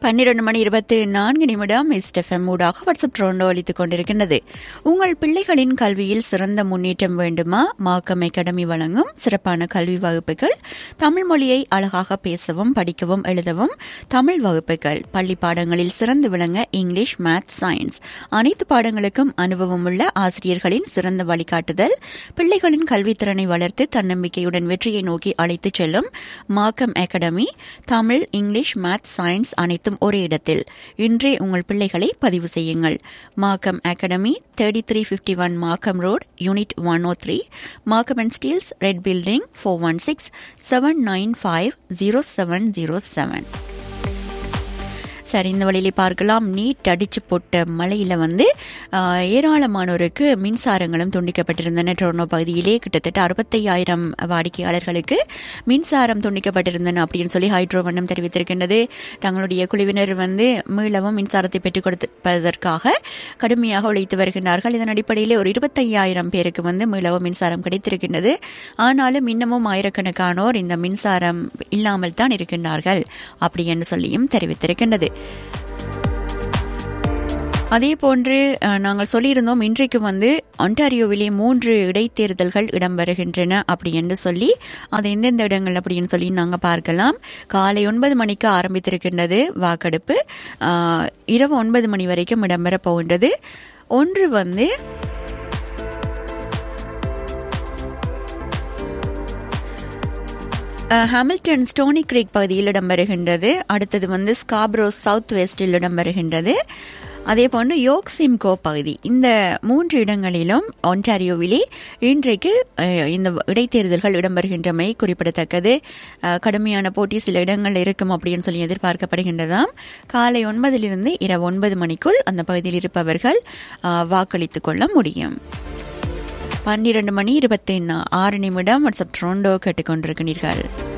பன்னிரண்டு மணி இருபத்தி நான்கு நிமிடம் இஸ்டெஃப்எம் ஊடாக வாட்ஸ்அப் ட்ரோண்டோ அளித்துக் கொண்டிருக்கின்றது உங்கள் பிள்ளைகளின் கல்வியில் சிறந்த முன்னேற்றம் வேண்டுமா மாக்கம் அகாடமி வழங்கும் சிறப்பான கல்வி வகுப்புகள் தமிழ் மொழியை அழகாக பேசவும் படிக்கவும் எழுதவும் தமிழ் வகுப்புகள் பள்ளி பாடங்களில் சிறந்து விளங்க இங்கிலீஷ் மேத்ஸ் சயின்ஸ் அனைத்து பாடங்களுக்கும் அனுபவம் உள்ள ஆசிரியர்களின் சிறந்த வழிகாட்டுதல் பிள்ளைகளின் கல்வித்திறனை வளர்த்து தன்னம்பிக்கையுடன் வெற்றியை நோக்கி அழைத்துச் செல்லும் Makkam academy Tamil English maths science அனைத்தும் ஒரே இடத்தில் இன்றே உங்கள் பிள்ளைகளை பதிவு செய்யுங்கள் Makkam academy thirty three fifty one Makkam road unit one O three Makkam and steels red building four one six seven nine five zero seven zero seven சரி இந்த வழியிலே பார்க்கலாம் நீட் அடிச்சு போட்ட மழையில் வந்து ஆஹ், ஏராளமானோருக்கு மின்சாரங்களும் துண்டிக்கப்பட்டிருந்தன டொர்னோ பகுதியிலே கிட்டத்தட்ட அறுபத்தையாயிரம் வாடிக்கையாளர்களுக்கு மின்சாரம் துண்டிக்கப்பட்டிருந்தன அப்படின்னு சொல்லி ஹைட்ரோ வண்ணம் தெரிவித்திருக்கின்றது தங்களுடைய குழுவினர் வந்து மீளவும் மின்சாரத்தை பெற்றுக் கொடுப்பதற்காக கடுமையாக உழைத்து வருகின்றார்கள் இதன் அடிப்படையிலே ஒரு இருபத்தையாயிரம் பேருக்கு வந்து மீளவும் மின்சாரம் கிடைத்திருக்கின்றது ஆனாலும் இன்னமும் ஆயிரக்கணக்கானோர் இந்த மின்சாரம் இல்லாமல் தான் இருக்கின்றார்கள் அப்படி என்று சொல்லியும் தெரிவித்திருக்கின்றது அதே போன்று அஹ், நாங்கள் சொல்லியிருந்தோம் இன்றைக்கு வந்து ஒன்டாரியோவிலே மூன்று இடைத்தேர்தல்கள் இடம்பெறுகின்றன அப்படி என்று சொல்லி அது எந்தெந்த இடங்கள் அப்படின்னு சொல்லி நாங்கள் பார்க்கலாம் காலை ஒன்பது மணிக்கு ஆரம்பித்திருக்கின்றது வாக்கெடுப்பு அஹ், இரவு ஒன்பது மணி வரைக்கும் இடம்பெறப் போகின்றது ஒன்று வந்து அஹ், ஹாமில்டன் ஸ்டோனி கிரீக் பகுதியில் இடம்பெறுகின்றது அடுத்தது வந்து ஸ்காப்ரோ சவுத் வெஸ்டில் இடம்பெறுகின்றது அதே போன்று யோக் சிம்கோ பகுதி இந்த மூன்று இடங்களிலும் ஒன்டாரியோவிலே இன்றைக்கு அஹ், இந்த இடைத்தேர்தல்கள் இடம்பெறுகின்றமை குறிப்பிடத்தக்கது அஹ், கடுமையான போட்டி சில இடங்கள் இருக்கும் அப்படின்னு சொல்லி எதிர்பார்க்கப்படுகின்றதாம் காலை ஒன்பதிலிருந்து இரவு ஒன்பது மணிக்குள் அந்த பகுதியில் இருப்பவர்கள் அஹ், வாக்களித்துக் கொள்ள முடியும் பன்னிரண்டு மணி இருபத்தி ஆறு நிமிடம் வாட்ஸ்அப் ட்ரோண்டோ கேட்டுக்கொண்டிருக்கிறீர்கள்